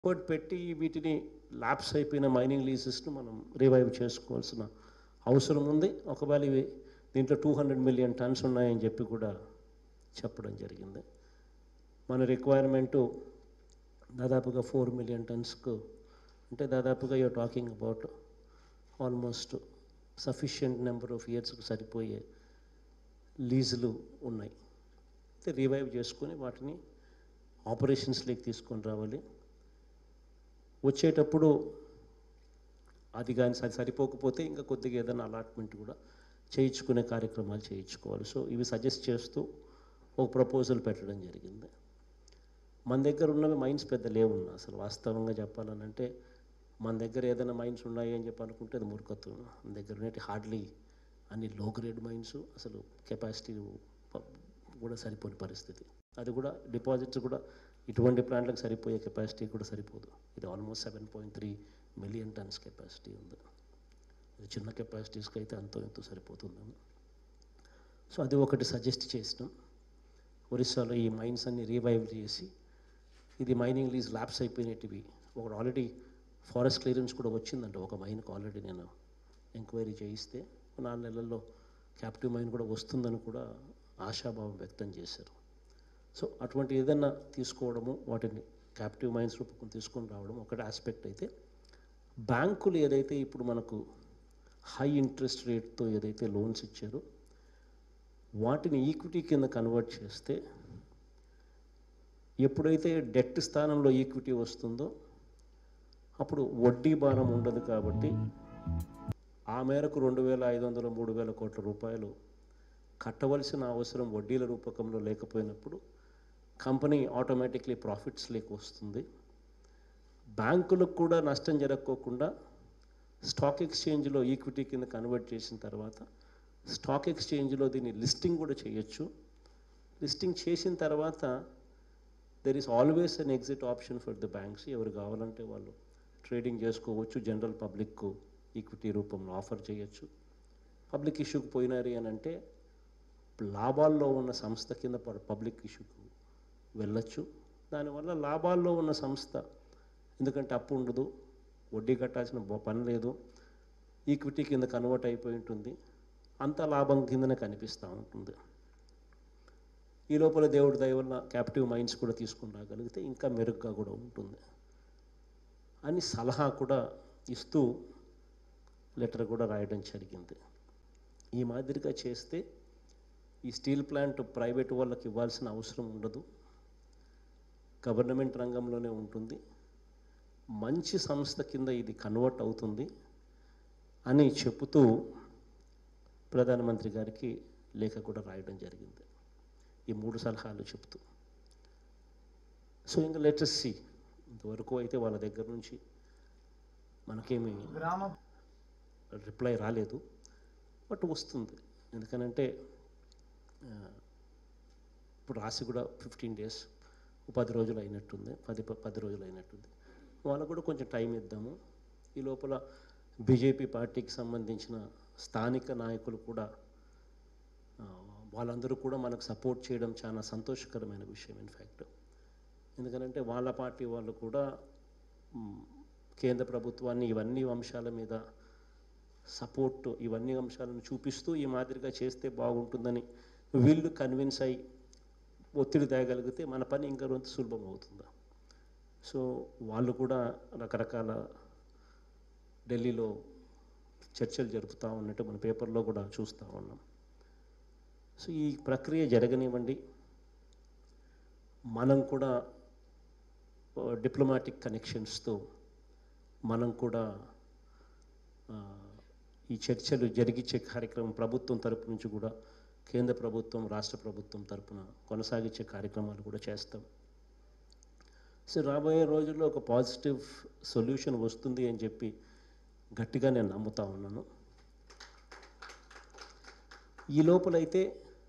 effort పెట్టి వీటిని labs అయిపోయిన మైనింగ్ లీజెస్ను మనం రివైవ్ చేసుకోవాల్సిన అవసరం ఉంది ఒకవేళ ఇవి దీంట్లో టూ హండ్రెడ్ మిలియన్ టన్స్ ఉన్నాయని చెప్పి కూడా చెప్పడం జరిగింది మన రిక్వైర్మెంటు దాదాపుగా ఫోర్ మిలియన్ టన్స్కు అంటే దాదాపుగా you're talking about almost sufficient number of ఇయర్స్కి సరిపోయే లీజులు ఉన్నాయి అయితే రివైవ్ చేసుకొని వాటిని ఆపరేషన్స్లోకి తీసుకొని రావాలి వచ్చేటప్పుడు అది కానీ సరి సరిపోకపోతే ఇంకా కొద్దిగా ఏదైనా అలాట్మెంట్ కూడా చేయించుకునే కార్యక్రమాలు చేయించుకోవాలి సో ఇవి సజెస్ట్ చేస్తూ ఒక ప్రపోజల్ పెట్టడం జరిగింది మన దగ్గర ఉన్నవి మైన్స్ పెద్ద లేవున్నా అసలు వాస్తవంగా చెప్పాలనంటే మన దగ్గర ఏదైనా మైన్స్ ఉన్నాయి అని చెప్పి అనుకుంటే అది మూర్ఖత్వం మన దగ్గర ఉన్నట్టు హార్డ్లీ అన్ని లో గ్రేడ్ మైన్స్ అసలు కెపాసిటీ కూడా సరిపోని పరిస్థితి అది కూడా డిపాజిట్స్ కూడా ఇటువంటి ప్లాంట్లకు సరిపోయే కెపాసిటీ కూడా సరిపోదు ఇది almost seven point three million tons capacity ఉంది ఇది చిన్న కెపాసిటీస్కి అయితే అంతో ఎంతో సరిపోతుందేమో సో అది ఒకటి సజెస్ట్ చేసినాం ఒరిస్సాలో ఈ మైన్స్ అన్ని రీవైవ్ చేసి ఇది మైనింగ్ లీజ్ ల్యాబ్స్ అయిపోయినటివి ఒకటి ఆల్రెడీ ఫారెస్ట్ క్లియరెన్స్ కూడా వచ్చిందంట ఒక మైన్కి ఆల్రెడీ నేను ఎంక్వైరీ చేయిస్తే నాలుగు నెలల్లో క్యాప్టివ్ మైన్ కూడా వస్తుందని కూడా ఆశాభావం వ్యక్తం చేశారు సో అటువంటి ఏదైనా తీసుకోవడము వాటిని క్యాప్టివ్ మైన్స్ రూపకం తీసుకొని రావడం ఒకటి ఆస్పెక్ట్ అయితే బ్యాంకులు ఏదైతే ఇప్పుడు మనకు హై ఇంట్రెస్ట్ రేట్తో ఏదైతే లోన్స్ ఇచ్చారో వాటిని ఈక్విటీ కింద కన్వర్ట్ చేస్తే ఎప్పుడైతే డెట్ స్థానంలో ఈక్విటీ వస్తుందో అప్పుడు వడ్డీ భారం ఉండదు కాబట్టి ఆ మేరకు రెండు వేల ఐదు వందల మూడు వేల కోట్ల రూపాయలు కట్టవలసిన అవసరం వడ్డీల రూపకంలో లేకపోయినప్పుడు కంపెనీ ఆటోమేటిక్లీ ప్రాఫిట్స్ లేక వస్తుంది బ్యాంకులకు కూడా నష్టం జరగకోకుండా స్టాక్ ఎక్స్చేంజ్లో ఈక్విటీ కింద కన్వర్ట్ చేసిన తర్వాత స్టాక్ ఎక్స్చేంజ్లో దీన్ని లిస్టింగ్ కూడా చేయొచ్చు లిస్టింగ్ చేసిన తర్వాత there is always an exit option for the banks ఎవరు కావాలంటే వాళ్ళు ట్రేడింగ్ చేసుకోవచ్చు జనరల్ పబ్లిక్కు ఈక్విటీ రూపంలో ఆఫర్ చేయొచ్చు పబ్లిక్ ఇష్యూకి పోయినారు అని అంటే లాభాల్లో ఉన్న సంస్థ కింద పబ్లిక్ ఇష్యూకు వెళ్ళొచ్చు దానివల్ల లాభాల్లో ఉన్న సంస్థ ఎందుకంటే అప్పు ఉండదు వడ్డీ కట్టాల్సిన బ- పని లేదు ఈక్విటీ కింద కన్వర్ట్ అయిపోయి ఉంటుంది అంత లాభం కిందనే కనిపిస్తూ ఉంటుంది ఈ లోపల దేవుడి దయ వల్ల క్యాప్టివ్ మైండ్స్ కూడా తీసుకుని రాగలిగితే ఇంకా మెరుగ్గా కూడా ఉంటుంది అని సలహా కూడా ఇస్తూ లెటర్ కూడా రాయడం జరిగింది ఈ మాదిరిగా చేస్తే ఈ స్టీల్ ప్లాంట్ ప్రైవేట్ వాళ్ళకి ఇవ్వాల్సిన అవసరం ఉండదు గవర్నమెంట్ రంగంలోనే ఉంటుంది మంచి సంస్థ కింద ఇది కన్వర్ట్ అవుతుంది అని చెబుతూ ప్రధానమంత్రి గారికి లేఖ కూడా రాయడం జరిగింది ఈ మూడు సలహాలు చెప్తూ సో ఇంకా లెటెస్ట్ సి ఇంతవరకు అయితే వాళ్ళ దగ్గర నుంచి మనకేమి గ్రామ రిప్లై రాలేదు బట్ వస్తుంది ఎందుకనంటే ఆ, ఇప్పుడు రాసి కూడా ఫిఫ్టీన్ డేస్ పది రోజులు అయినట్టుంది పది ప- పది రోజులు అయినట్టుంది వాళ్ళకు కూడా కొంచెం టైం ఇద్దాము ఈ లోపల బీజేపీ పార్టీకి సంబంధించిన స్థానిక నాయకులు కూడా ఆ, వాళ్ళందరూ కూడా మనకు సపోర్ట్ చేయడం చాలా సంతోషకరమైన విషయం ఇన్ఫ్యాక్ట్ ఎందుకంటే వాళ్ళ పార్టీ వాళ్ళు కూడా మ్, కేంద్ర ప్రభుత్వాన్ని ఇవన్నీ అంశాల మీద సపోర్ట్ ఇవన్నీ అంశాలను చూపిస్తూ ఈ మాదిరిగా చేస్తే బాగుంటుందని వీళ్ళు కన్విన్స్ అయ్యి ఒత్తిడి తేగలిగితే మన పని ఇంకా రొంత సులభం అవుతుంది సో వాళ్ళు కూడా రకరకాల ఢిల్లీలో చర్చలు జరుపుతూ ఉన్నట్టు మన పేపర్లో కూడా చూస్తూ ఉన్నాం సో ఈ ప్రక్రియ జరగనివ్వండి మనం కూడా డిప్లొమాటిక్ కనెక్షన్స్తో మనం కూడా ఆ, ఈ చర్చలు జరిగించే కార్యక్రమం ప్రభుత్వం తరపు నుంచి కూడా కేంద్ర ప్రభుత్వం రాష్ట్ర ప్రభుత్వం తరపున కొనసాగించే కార్యక్రమాలు కూడా చేస్తాం సో రాబోయే రోజుల్లో ఒక పాజిటివ్ సొల్యూషన్ వస్తుంది అని చెప్పి గట్టిగా నేను నమ్ముతా ఉన్నాను ఈ లోపలైతే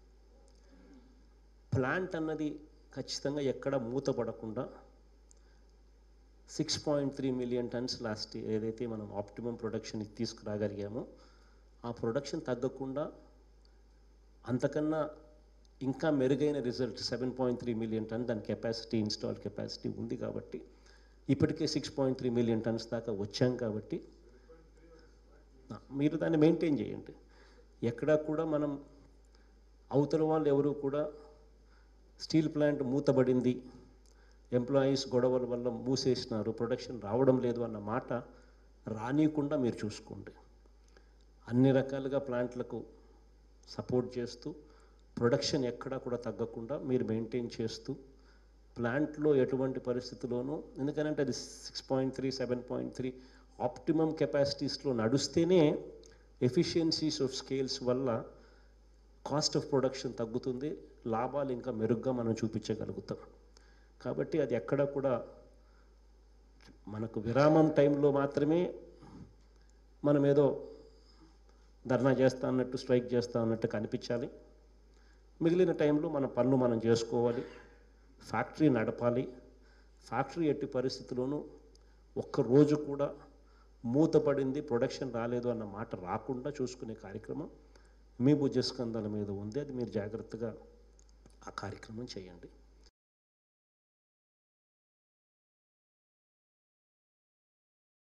ప్లాంట్ అన్నది ఖచ్చితంగా ఎక్కడ మూతపడకుండా six point three million tons last ఏదైతే మనం ఆప్టిమం ప్రొడక్షన్ తీసుకురాగలిగామో ఆ ప్రొడక్షన్ తగ్గకుండా అంతకన్నా ఇంకా మెరుగైన result seven point three million ton దాని కెపాసిటీ ఇన్స్టాల్ కెపాసిటీ ఉంది కాబట్టి ఇప్పటికే six point three million tons దాకా వచ్చాం కాబట్టి ఆ, మీరు దాన్ని మెయింటైన్ చేయండి ఎక్కడా కూడా మనం అవతల వాళ్ళు ఎవరు కూడా స్టీల్ ప్లాంట్ మూతబడింది ఎంప్లాయీస్ గొడవల వల్ల మూసేసినారు ప్రొడక్షన్ రావడం లేదు అన్న మాట రానియకుండా మీరు చూసుకోండి అన్ని రకాలుగా ప్లాంట్లకు సపోర్ట్ చేస్తూ ప్రొడక్షన్ ఎక్కడా కూడా తగ్గకుండా మీరు మెయింటైన్ చేస్తూ ప్లాంట్లో ఎటువంటి పరిస్థితిలోనూ ఎందుకంటే అది six point three seven point three optimum కెపాసిటీస్లో నడుస్తేనే ఎఫిషియన్సీస్ ఆఫ్ స్కేల్స్ వల్ల కాస్ట్ ఆఫ్ ప్రొడక్షన్ తగ్గుతుంది లాభాలు ఇంకా మెరుగ్గా మనం చూపించగలుగుతాం కాబట్టి అది ఎక్కడ కూడా మనకు విరామం టైంలో మాత్రమే మనం ఏదో ధర్నా చేస్తా అన్నట్టు స్ట్రైక్ చేస్తా అన్నట్టు కనిపించాలి మిగిలిన టైంలో మన పనులు మనం చేసుకోవాలి ఫ్యాక్టరీ నడపాలి ఫ్యాక్టరీ ఎట్టి పరిస్థితుల్లోనూ ఒక్క రోజు కూడా మూతపడింది ప్రొడక్షన్ రాలేదు అన్న మాట రాకుండా చూసుకునే కార్యక్రమం మీ భుజస్కంధాల మీద ఉంది అది మీరు జాగ్రత్తగా ఆ కార్యక్రమం చేయండి